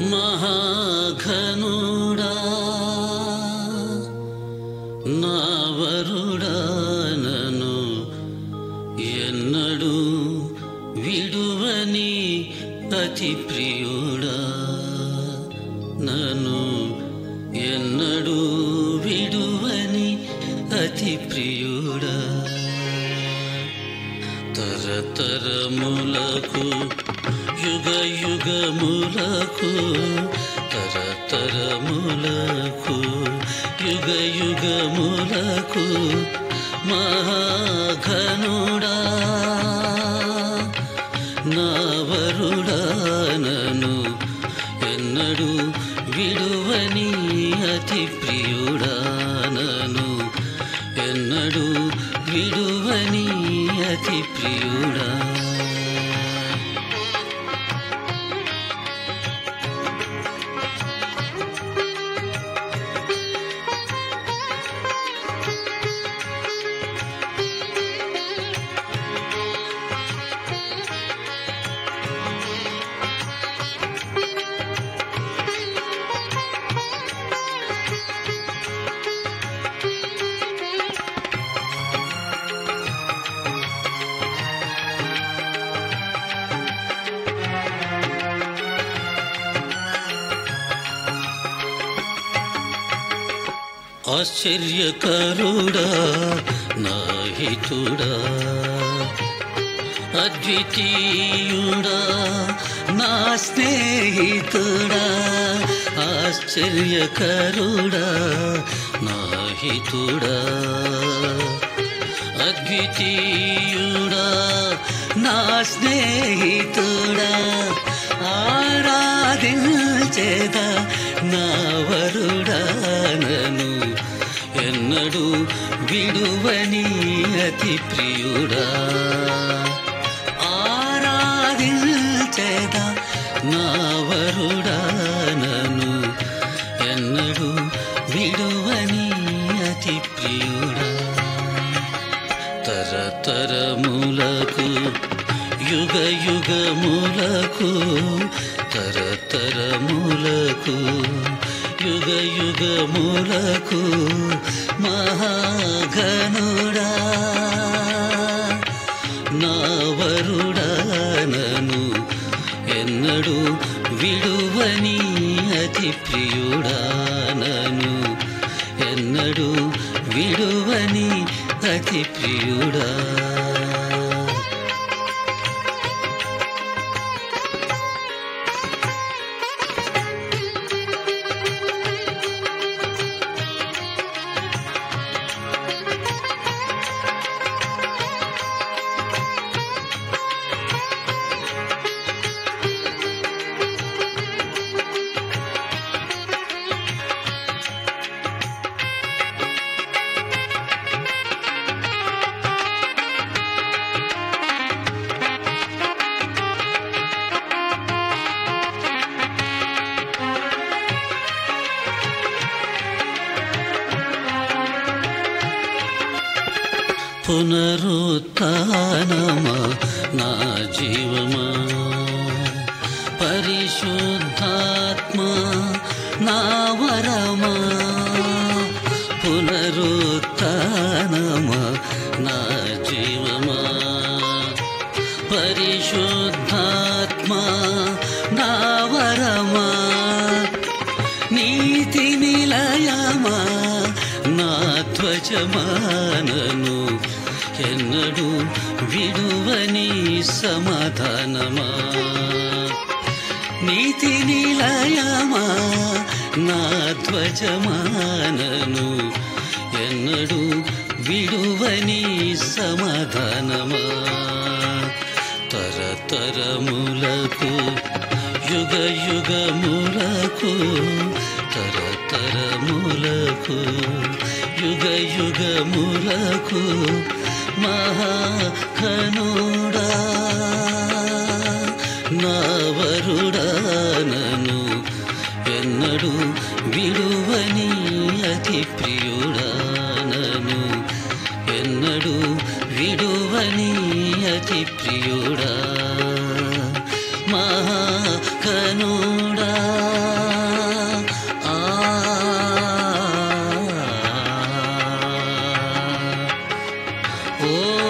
మహాఘనుడా నావరుడా నను ఎన్నడూ విడువని అతి ప్రియుడా నను ఎన్నడూ విడువని అతి ప్రియుడా తరతరములకు యుగ యుగములకు తరతరములకు యుగ యుగములకు మహాఘనుడా నావరుడా నను ఎన్నడూ విడువని అతి ప్రియుడా నను ఎన్నడూ విడువని అతి ప్రియుడా ఆశ్చర్యకరుడా నాహితుడా అద్వితీయుడా నా స్నేహితుడా ఆశ్చర్యకరుడా నాహితుడా అద్వితీయుడా నా స్నేహితుడా ఆరాధించేద నా వరుడానను ఎన్నడూ విడువని అతి ప్రియుడా ఆరాధించేద నా వరుడానను ఎన్నడూ విడువని అతి ప్రియుడా తరతరములకు యుగ యుగములకు తరతరములకు యుగ యుగములకు మహాఘనుడా నావరుడానను ఎన్నడూ విడువని అతి ప్రియుడానను ఎన్నడూ విడువని అతి ప్రియుడా పునరుత్నమా నా జీవమా పరిశుద్ధాత్మ నా వరమా పునరుత్నమా నా జీవమా పరిశుద్ధాత్మ నా వరమా నీతి నిలయమా నా ధ్వజమానను ఎన్నడూ విడువని సమాధానమా నీతి నిలయమా నా ధ్వజమానను ఎన్నడూ విడువని సమాధానమా తరతరములకు యుగ యుగములకు తరతరములకు యుగ యుగములకు మహాకనుడా నావరుడానను ఎన్నడూ విడువని అతి ప్రియుడానను ఎన్నడూ విడువని అతి ప్రియుడా మహాకనుడా ఓ